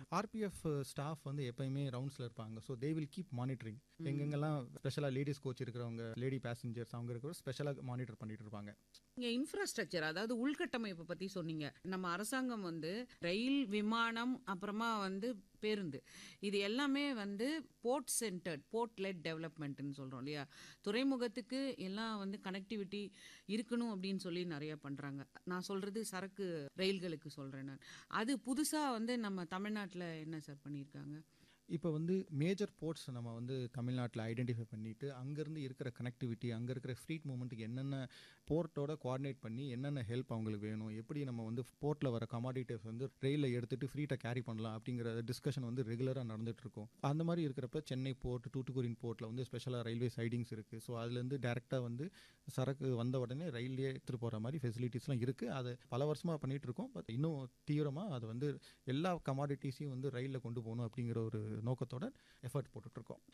RPF staff வந்து எப்பயுமே ரவுண்ட்ஸில் இருப்பாங்க so they will keep monitoring எங்கெங்கெல்லாம் ஸ்பெஷலாக லேடிஸ் கோச் இருக்கிறவங்க லேடி பேசஞ்சர்ஸ் அவங்க இருக்கிற ஸ்பெஷலாக மானிட்டர் பண்ணிட்டு இருப்பாங்க இங்க இன்ஃப்ராஸ்ட்ரக்சர் அதாவது உள்கட்டமைப்பு பத்தி சொன்னீங்க நம்ம அரசாங்கம் வந்து ரயில் விமானம் அப்புறமா வந்து பேருந்து இது எல்லாமே வந்து போர்ட் சென்டர்ட் போர்ட் லெட் டெவலப்மெண்ட்னு சொல்றோம் இல்லையா துறைமுகத்துக்கு எல்லாம் வந்து கனெக்டிவிட்டி இருக்கணும் அப்படின்னு சொல்லி நிறைய பண்றாங்க நான் சொல்றது சரக்கு ரயில்களுக்கு சொல்றேன் நான் அது புதுசா வந்து நம்ம தமிழ்நாட்டுல என்ன சார் பண்ணியிருக்காங்க இப்போ வந்து மேஜர் போர்ட்ஸ் நம்ம வந்து தமிழ்நாட்டில் ஐடென்டிஃபை பண்ணிட்டு அங்கேருந்து இருக்கிற கனெக்டிவிட்டி அங்கே இருக்கிற ஃப்ரீட் மூமெண்ட்டுக்கு என்னென்ன போர்ட்டோட கோஆர்டினேட் பண்ணி என்னென்ன ஹெல்ப் அவங்களுக்கு வேணும் எப்படி நம்ம வந்து போர்ட்டில் வர கமாடிட்டிஸ் வந்து ரயிலில் எடுத்துட்டு ஃப்ரீட்டாக கேரி பண்ணலாம் அப்படிங்கிற டிஸ்கஷன் வந்து ரெகுலராக நடந்துட்டு இருக்கும் அந்த மாதிரி இருக்கிறப்ப சென்னை போர்ட் தூத்துக்குடியின் போர்ட்டில் வந்து ஸ்பெஷலாக ரயில்வே சைடிங்ஸ் இருக்குது ஸோ அதுலேருந்து டேரெக்டாக வந்து சரக்கு வந்த உடனே ரயிலே எடுத்துகிட்டு போகிற மாதிரி ஃபெசிலிட்டிஸ்லாம் இருக்குது அது பல வருஷமாக பண்ணிட்டு இருக்கோம் பட் இன்னும் தீவிரமாக அது வந்து எல்லா கமாடிட்டிஸையும் வந்து ரயிலில் கொண்டு போகணும் அப்படிங்கிற ஒரு நோக்கத்தோட எஃபர்ட்